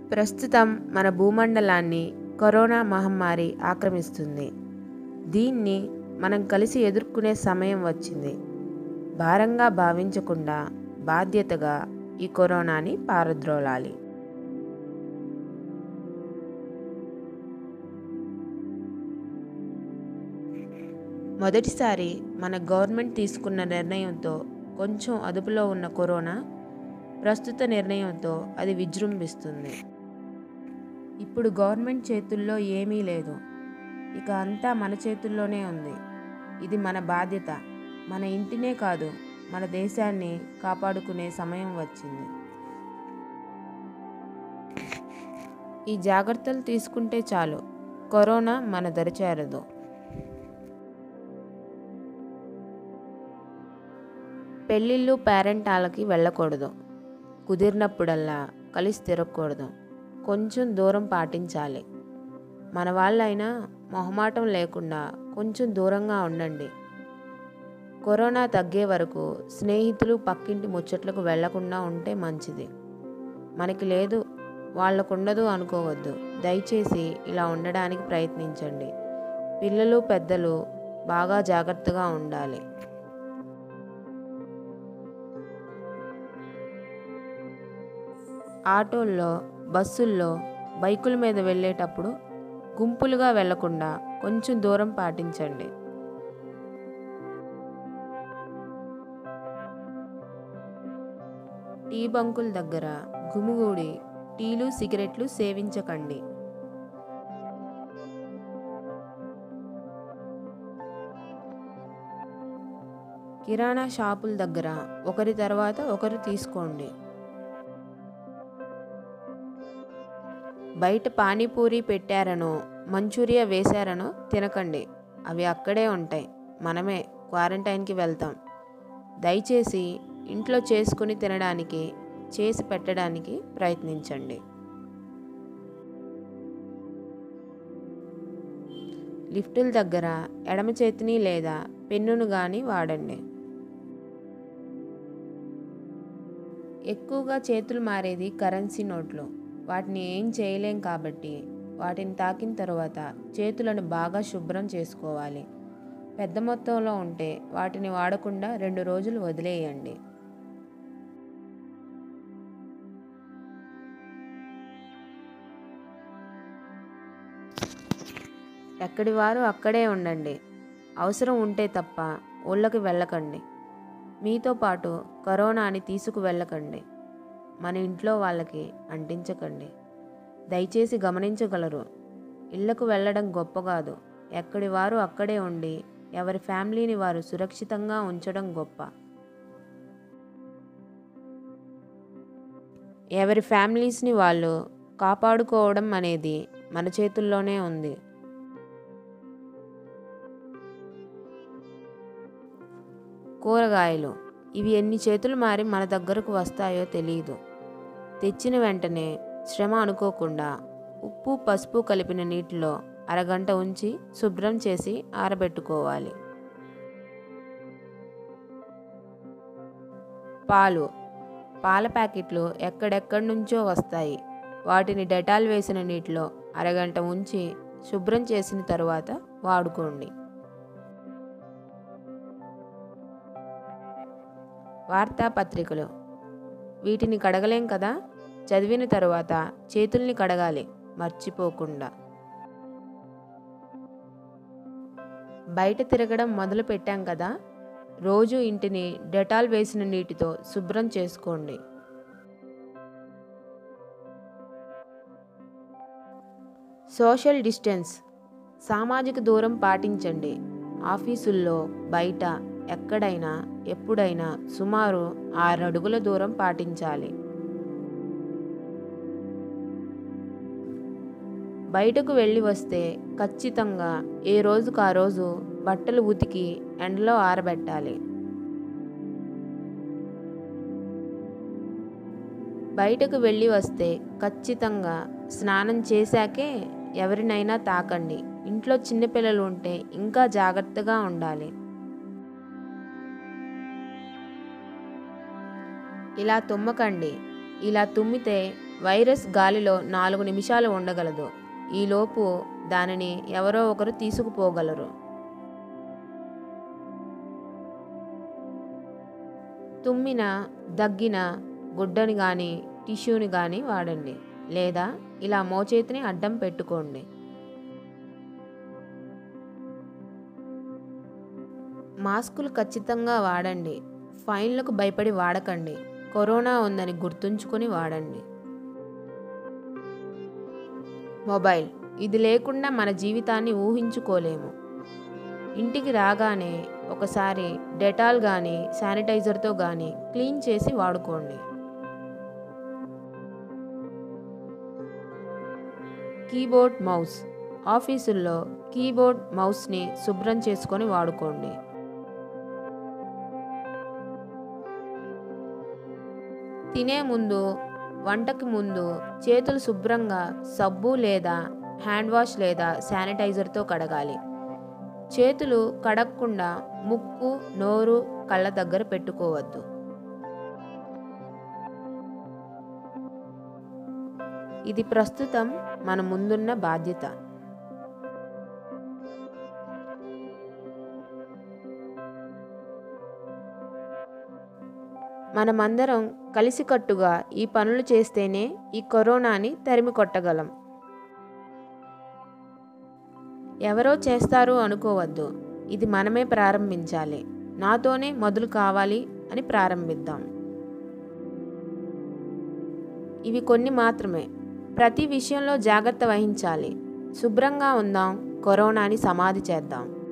ప్రస్తుతం మన భూమండలాన్ని కరోనా మహమ్మారి ఆక్రమిస్తుంది దీన్ని మనం కలిసి ఎదుర్కొనే సమయం వచ్చింది భారంగా భావించకుండా బాధ్యతగా ఈ కరోనాని పారద్రోలాలి మొదటిసారి మన గవర్నమెంట్ తీసుకున్న నిర్ణయంతో కొంచెం అదుపులో ఉన్న కరోనా ప్రస్తుత నిర్ణయంతో అది విజృంభిస్తుంది ఇప్పుడు గవర్నమెంట్ చేతుల్లో ఏమీ లేదు ఇక అంతా మన చేతుల్లోనే ఉంది ఇది మన బాధ్యత మన ఇంటినే కాదు మన దేశాన్ని కాపాడుకునే సమయం వచ్చింది ఈ జాగ్రత్తలు తీసుకుంటే చాలు కరోనా మన దరిచేరదు పెళ్ళిళ్ళు పేరెంటాలకి వెళ్ళకూడదు కుదిరినప్పుడల్లా కలిసి తిరగకూడదు కొంచెం దూరం పాటించాలి మన వాళ్ళైనా మొహమాటం లేకుండా కొంచెం దూరంగా ఉండండి కరోనా తగ్గే వరకు స్నేహితులు పక్కింటి ముచ్చట్లకు వెళ్లకుండా ఉంటే మంచిది మనకి లేదు వాళ్ళకుండదు అనుకోవద్దు దయచేసి ఇలా ఉండడానికి ప్రయత్నించండి పిల్లలు పెద్దలు బాగా జాగ్రత్తగా ఉండాలి ఆటోల్లో బస్సుల్లో బైకుల మీద వెళ్ళేటప్పుడు గుంపులుగా వెళ్లకుండా కొంచెం దూరం పాటించండి టీ బంకుల దగ్గర గుమిగూడి టీలు సిగరెట్లు సేవించకండి కిరాణా షాపుల దగ్గర ఒకరి తర్వాత ఒకరు తీసుకోండి బయట పానీపూరి పెట్టారనో మంచూరియా వేశారనో తినకండి అవి అక్కడే ఉంటాయి మనమే క్వారంటైన్కి వెళ్తాం దయచేసి ఇంట్లో చేసుకుని తినడానికి చేసి పెట్టడానికి ప్రయత్నించండి లిఫ్టుల దగ్గర ఎడమ చేతిని లేదా పెన్నును కానీ వాడండి ఎక్కువగా చేతులు మారేది కరెన్సీ నోట్లు వాటిని ఏం చేయలేం కాబట్టి వాటిని తాకిన తర్వాత చేతులను బాగా శుభ్రం చేసుకోవాలి పెద్ద మొత్తంలో ఉంటే వాటిని వాడకుండా రెండు రోజులు వదిలేయండి ఎక్కడి వారు అక్కడే ఉండండి అవసరం ఉంటే తప్ప ఊళ్ళకి వెళ్ళకండి మీతో పాటు కరోనాని తీసుకు వెళ్ళకండి మన ఇంట్లో వాళ్ళకి అంటించకండి దయచేసి గమనించగలరు ఇళ్లకు వెళ్ళడం గొప్ప కాదు ఎక్కడి వారు అక్కడే ఉండి ఎవరి ఫ్యామిలీని వారు సురక్షితంగా ఉంచడం గొప్ప ఎవరి ఫ్యామిలీస్ని వాళ్ళు కాపాడుకోవడం అనేది మన చేతుల్లోనే ఉంది కూరగాయలు ఇవి ఎన్ని చేతులు మారి మన దగ్గరకు వస్తాయో తెలియదు తెచ్చిన వెంటనే శ్రమ అనుకోకుండా ఉప్పు పసుపు కలిపిన నీటిలో అరగంట ఉంచి శుభ్రం చేసి ఆరబెట్టుకోవాలి పాలు పాల ప్యాకెట్లు ఎక్కడెక్కడి నుంచో వస్తాయి వాటిని డెటాల్ వేసిన నీటిలో అరగంట ఉంచి శుభ్రం చేసిన తరువాత వాడుకోండి వార్తాపత్రికలు వీటిని కడగలేం కదా చదివిన తరువాత చేతుల్ని కడగాలి మర్చిపోకుండా బయట తిరగడం మొదలు పెట్టాం కదా రోజు ఇంటిని డెటాల్ వేసిన నీటితో శుభ్రం చేసుకోండి సోషల్ డిస్టెన్స్ సామాజిక దూరం పాటించండి ఆఫీసుల్లో బయట ఎక్కడైనా ఎప్పుడైనా సుమారు ఆరు అడుగుల దూరం పాటించాలి బయటకు వెళ్ళి వస్తే ఖచ్చితంగా ఏ రోజుకు ఆ రోజు బట్టలు ఉతికి ఎండలో ఆరబెట్టాలి బయటకు వెళ్ళి వస్తే ఖచ్చితంగా స్నానం చేశాకే ఎవరినైనా తాకండి ఇంట్లో చిన్నపిల్లలు ఉంటే ఇంకా జాగ్రత్తగా ఉండాలి ఇలా తుమ్మకండి ఇలా తుమ్మితే వైరస్ గాలిలో నాలుగు నిమిషాలు ఉండగలదు ఈలోపు దానిని ఎవరో ఒకరు తీసుకుపోగలరు తుమ్మిన దగ్గిన గుడ్డని కానీ టిష్యూని కానీ వాడండి లేదా ఇలా మోచేతిని అడ్డం పెట్టుకోండి మాస్కులు ఖచ్చితంగా వాడండి ఫైన్లకు భయపడి వాడకండి కరోనా ఉందని గుర్తుంచుకొని వాడండి మొబైల్ ఇది లేకుండా మన జీవితాన్ని ఊహించుకోలేము ఇంటికి రాగానే ఒకసారి డెటాల్ కానీ శానిటైజర్తో కానీ క్లీన్ చేసి వాడుకోండి కీబోర్డ్ మౌస్ ఆఫీసుల్లో కీబోర్డ్ మౌస్ని శుభ్రం చేసుకొని వాడుకోండి తినే ముందు వంటకి ముందు చేతులు శుభ్రంగా సబ్బు లేదా హ్యాండ్ వాష్ లేదా శానిటైజర్తో కడగాలి చేతులు కడగకుండా ముక్కు నోరు కళ్ళ దగ్గర పెట్టుకోవద్దు ఇది ప్రస్తుతం మన ముందున్న బాధ్యత మనమందరం కలిసికట్టుగా ఈ పనులు చేస్తేనే ఈ కరోనాని తరిమి కొట్టగలం ఎవరో చేస్తారు అనుకోవద్దు ఇది మనమే ప్రారంభించాలి నాతోనే మొదలు కావాలి అని ప్రారంభిద్దాం ఇవి కొన్ని మాత్రమే ప్రతి విషయంలో జాగ్రత్త వహించాలి శుభ్రంగా ఉందాం కరోనాని సమాధి చేద్దాం